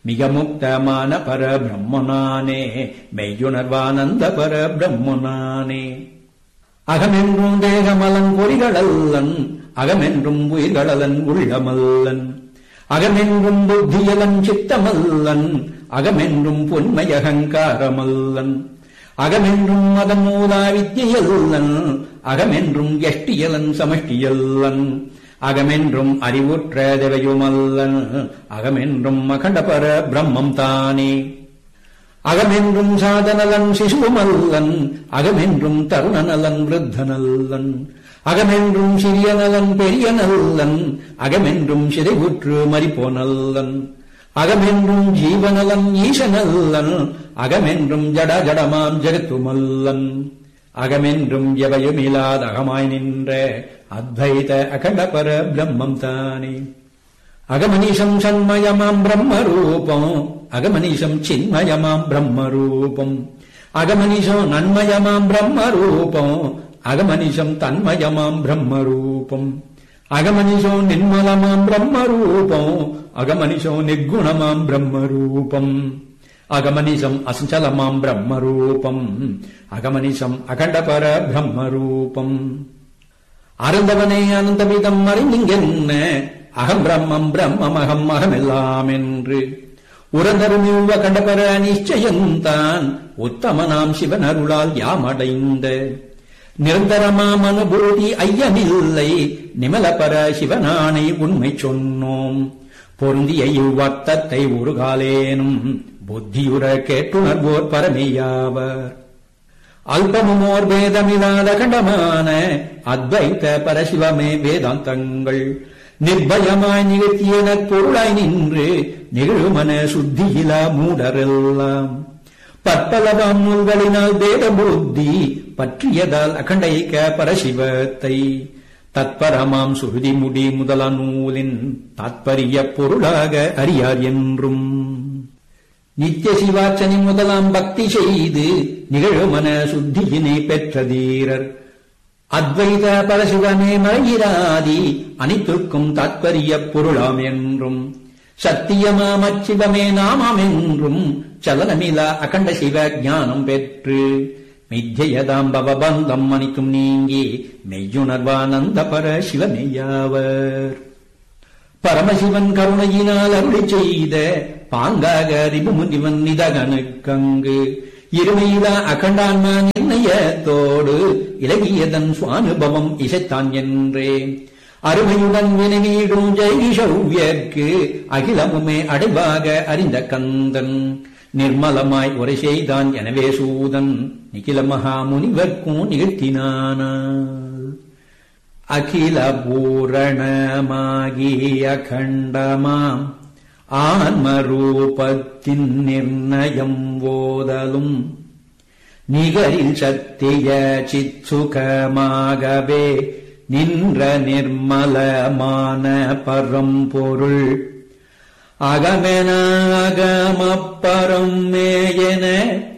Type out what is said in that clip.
மிக முக்தமான பரபிரம்மனானே மெய்யுணர்வானந்த பரபிரம்மனானே அகமென்றும் தேகமலன் பொறிகளல்லன் அகமென்றும் உயிர்களலன் உள்ளமல்லன் அகமென்றும் புத்தியலன் சித்தமல்லன் அகமென்றும் பொன்மையகங்காரமல்லன் அகமென்றும் மதம் மூலா வித்தியல்லன் அகமென்றும் எஷ்டியலன் சமஷ்டியல்லன் அகமென்றும் அறிவுற்ற தேவையுமல்லன் அகமென்றும் அகண்டபர பிரம்மம் தானே அகமென்றும் சாதனலன் சிசுமல்லன் அகமென்றும் தருணநலன் விருத்தனல்லன் அகமென்றும் சிறிய நலன் பெரிய நல்லன் அகமென்றும் சிதைவுற்று மறிப்போனல்லன் அகமென்றும் ஜீவநலன் ஈசனல்லன் அகமென்றும் ஜட ஜடமாம் ஜெகத்துமல்லன் அகமென்றும் எவையுமில்லாத அகமாய் நின்ற அத்வைத அகண்டபர பிரம்மம் தானே அகமனிஷம் சண்மயமாம் பிரம்மரூபம் அகமனிஷம் சின்மயமாம் பிரம்மரூபம் அகமனிஷம் நன்மயமாம் பிரம்மரூபம் அகமனிஷம் தன்மயமாம் பிரம்மரூபம் அகமனிஷோ நிர்மலமாம் பிரம்மரூபம் அகமனிஷோ நிர்குணமாம் பிரம்மரூபம் அகமனிஷம் அசஞ்சலமாம் பிரம்மரூபம் அகமனிஷம் அகண்டபர பிரம்மரூபம் அருந்தவனே அனந்தமிதம் அறிந்திங்கென்ன அகம் பிரம்மம் பிரம்மம் அகம் அகமெல்லாம் என்று உறந்தரும் இவ்வ கண்டபர நிச்சயந்தான் உத்தமனாம் சிவன் அருளால் யாமடைந்த நிரந்தரமாம் அனுபூதி ஐயமில்லை நிமலபர சிவனானை உண்மை சொன்னோம் பொருந்திய இவ்வர்த்தத்தை ஒரு காலேனும் புத்தியுற கேட்டுணர்வோர் பரமேயாவர் அல்பமுமோர் பேதமில்லாத கண்டமான அத்வைத்த பரசிவமே வேதாந்தங்கள் நிர்பயமாய் நிகழ்த்தியன பொருளாய் நின்று நிகழுமன சுத்தியிலா மூடரெல்லாம் பற்பலவாம் நூல்களினால் வேத புத்தி பற்றியதால் அகண்டைக்க பரசிவத்தை தத்பரமாம் சுருதி முடி முதல நூலின் தாத்பரிய பொருளாக அறியார் என்றும் நித்திய சிவார்ச்சனை முதலாம் பக்தி செய்து நிகழுமன சுத்தியினை பெற்ற தீரர் அத்வைத பரசிவமே மறையிராதி அனைத்துக்கும் தாத்பரிய பொருளாம் என்றும் சத்தியமாம் அச்சிவமே நாமாம் என்றும் சலனமிலா அகண்ட சிவ ஞானம் பெற்று மித்தியதாம் பவபந்தம் அனைத்தும் நீங்கி மெய்யுணர்வானந்த பர சிவமெய்யாவர் பரமசிவன் கருணையினால் அருளி செய்த பாங்காக அறிவு முனிவன் நிதகனுக்கங்கு இருமையிலா அகண்டான்மா நிர்ணயத்தோடு இலகியதன் சுவானுபவம் இசைத்தான் என்றே அருமையுடன் வினவீடும் ஜெய்ஷவ்யக்கு அகிலமுமே அடைவாக அறிந்த கந்தன் நிர்மலமாய் உரை செய்தான் எனவே சூதன் நிகில மகாமுனிவர்க்கும் நிகழ்த்தினானால் அகில பூரணமாகி அகண்டமாம் ஆன்மரூபத்தின் நிர்ணயம் ஓதலும் நிகரில் சத்திய சிச்சுகமாகவே நின்ற நிர்மலமான பரம்பொருள் அகமென அகமப்பரம் மேயன